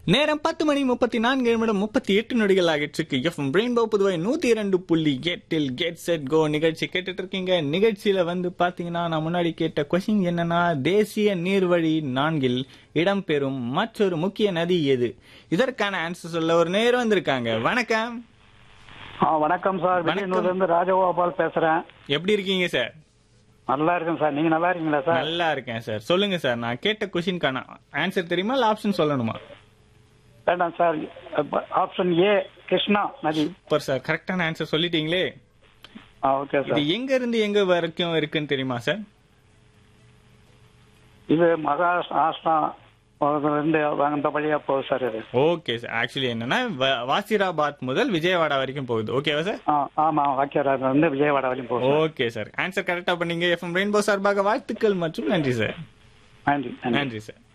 நேரம் பத்து மணி முப்பத்தி நான்கு நிமிடம் முப்பத்தி எட்டு நொடிகள் ஆகிட்டு எஃப்எம் ரெயின்போ புதுவை நூத்தி இரண்டு புள்ளி எட்டில் கெட் செட் கோ நிகழ்ச்சி கேட்டுட்டு இருக்கீங்க நிகழ்ச்சியில வந்து பாத்தீங்கன்னா நான் முன்னாடி கேட்ட கொஸ்டின் என்னன்னா தேசிய நீர்வழி நான்கில் இடம்பெறும் மற்றொரு முக்கிய நதி எது இதற்கான ஆன்சர் சொல்ல ஒரு நேரம் வந்திருக்காங்க வணக்கம் ஆ வணக்கம் சார் வணக்கம். விஜயனூர்ல இருந்து ராஜகோபால் பேசுறேன் எப்படி இருக்கீங்க சார் நல்லா இருக்கேன் சார் நீங்க நல்லா இருக்கீங்களா சார் நல்லா இருக்கேன் சார் சொல்லுங்க சார் நான் கேட்ட கொஸ்டின்கான ஆன்சர் தெரியுமா இல்ல ஆப்ஷன் சொல்லணுமா வேண்டாம் சார் ஆப்ஷன் ஏ கிருஷ்ணா நதி சூப்பர் சார் கரெக்டான ஆன்சர் சொல்லிட்டீங்களே ஆ ஓகே இது சார் எங்க இருந்து எங்க வரைக்கும் இருக்குன்னு தெரியுமா சார் இது மகாராஷ்டிரா இருந்து அந்த வழியா போகுது சார் இது ஓகே சார் ஆக்சுவலி என்னன்னா வ- வாசிராபாத் முதல் விஜயவாடா வரைக்கும் போகுது ஓகேவா சார் ஆ ஆமா வாக்கியராஜ் வந்து விஜயவாடா வரையும் போகுது சார். ஓகே சார் ஆன்சர் கரெக்டா பண்ணீங்க எஃப்எம் ரெயின்போ சார்பாக வாழ்த்துக்கள் மற்றும் நன்றி சார் நன்றி நன்றி நன்றி சார்